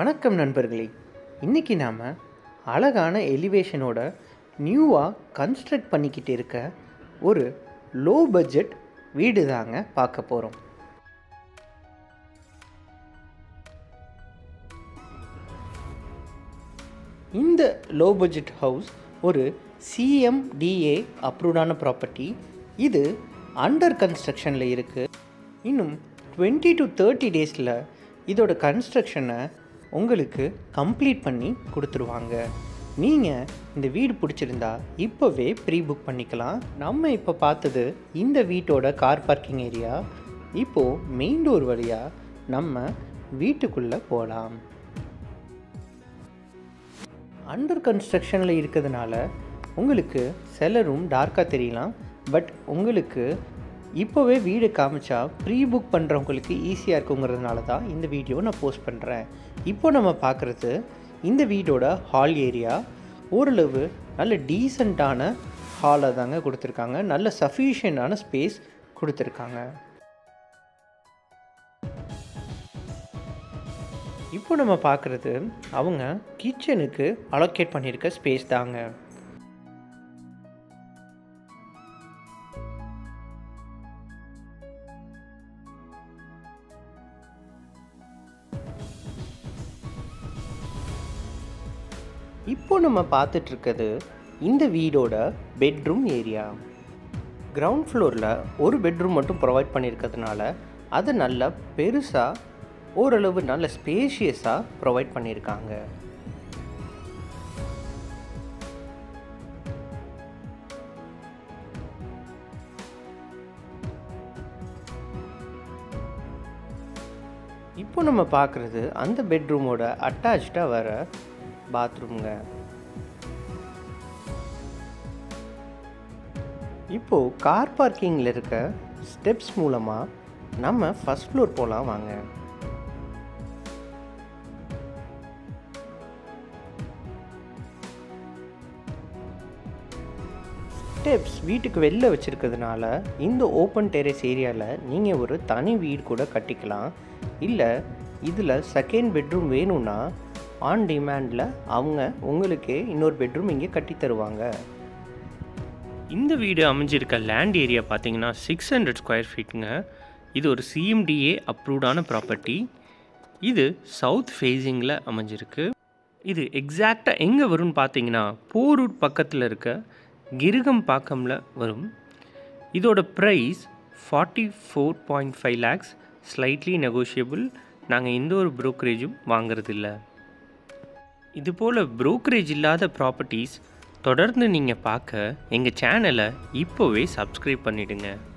வணக்கம் நண்பர்களே இன்றைக்கி நாம் அழகான எலிவேஷனோட நியூவாக கன்ஸ்ட்ரக்ட் பண்ணிக்கிட்டு இருக்க ஒரு லோ பட்ஜெட் வீடு தாங்க பார்க்க போகிறோம் இந்த லோ பட்ஜெட் ஹவுஸ் ஒரு சிஎம்டிஏ அப்ரூவ்டான ப்ராப்பர்ட்டி இது அண்டர் கன்ஸ்ட்ரக்ஷனில் இருக்குது இன்னும் டுவெண்ட்டி டு தேர்ட்டி டேஸில் இதோட கன்ஸ்ட்ரக்ஷனை உங்களுக்கு கம்ப்ளீட் பண்ணி கொடுத்துருவாங்க நீங்கள் இந்த வீடு பிடிச்சிருந்தா இப்போவே ப்ரீ புக் பண்ணிக்கலாம் நம்ம இப்போ பார்த்தது இந்த வீட்டோட கார் பார்க்கிங் ஏரியா இப்போது மெயின் டோர் வழியாக நம்ம வீட்டுக்குள்ளே போகலாம் அண்டர் கன்ஸ்ட்ரக்ஷனில் இருக்கிறதுனால உங்களுக்கு சில ரூம் டார்க்காக தெரியலாம் பட் உங்களுக்கு இப்போவே வீடு காமிச்சா ப்ரீ புக் பண்ணுறவங்களுக்கு ஈஸியாக இருக்குங்கிறதுனால தான் இந்த வீடியோ நான் போஸ்ட் பண்ணுறேன் இப்போ நம்ம பார்க்குறது இந்த வீடோட ஹால் ஏரியா ஓரளவு நல்ல டீசெண்டான ஹாலை தாங்க கொடுத்துருக்காங்க நல்ல சஃபிஷியண்டான ஸ்பேஸ் கொடுத்துருக்காங்க இப்போ நம்ம பார்க்குறது அவங்க கிச்சனுக்கு அலோகேட் பண்ணியிருக்க ஸ்பேஸ் தாங்க இப்போ நம்ம பார்த்துட்டு இருக்கிறது இந்த வீடோட பெட்ரூம் ஏரியா கிரவுண்ட் ஃப்ளோரில் ஒரு பெட்ரூம் மட்டும் ப்ரொவைட் பண்ணியிருக்கிறதுனால அதை நல்லா பெருசாக ஓரளவு நல்ல ஸ்பேஷியஸாக ப்ரொவைட் பண்ணியிருக்காங்க இப்போ நம்ம பார்க்குறது அந்த பெட்ரூமோட அட்டாச்சாக வர பாத்ரூம்ங்க இப்போது கார் பார்க்கிங்கில் இருக்க ஸ்டெப்ஸ் மூலமாக நம்ம ஃபஸ்ட் ஃப்ளோர் போகலாம் வாங்க ஸ்டெப்ஸ் வீட்டுக்கு வெளில வச்சுருக்கிறதுனால இந்த ஓப்பன் டெரேஸ் ஏரியாவில் நீங்கள் ஒரு தனி வீடு கூட கட்டிக்கலாம் இல்லை இதில் செகண்ட் பெட்ரூம் வேணும்னா ஆன் டிமாண்டில் அவங்க உங்களுக்கே இன்னொரு பெட்ரூம் இங்கே கட்டி தருவாங்க இந்த வீடு அமைஞ்சிருக்க லேண்ட் ஏரியா பார்த்தீங்கன்னா சிக்ஸ் ஹண்ட்ரட் ஸ்கொயர் ஃபீட்டுங்க இது ஒரு சிஎம்டிஏ அப்ரூவ்டான ப்ராப்பர்ட்டி இது சவுத் ஃபேஸிங்கில் அமைஞ்சிருக்கு இது எக்ஸாக்டாக எங்கே வரும்னு பார்த்தீங்கன்னா போரூட் பக்கத்தில் இருக்க கிருகம் பாக்கமில் வரும் இதோட price forty four point five lakhs slightly negotiable நாங்கள் எந்த ஒரு ப்ரோக்கரேஜும் வாங்குறதில்ல இதுபோல் ப்ரோக்கரேஜ் இல்லாத ப்ராப்பர்ட்டிஸ் தொடர்ந்து நீங்கள் பார்க்க எங்கள் சேனலை இப்போவே சப்ஸ்கிரைப் பண்ணிவிடுங்க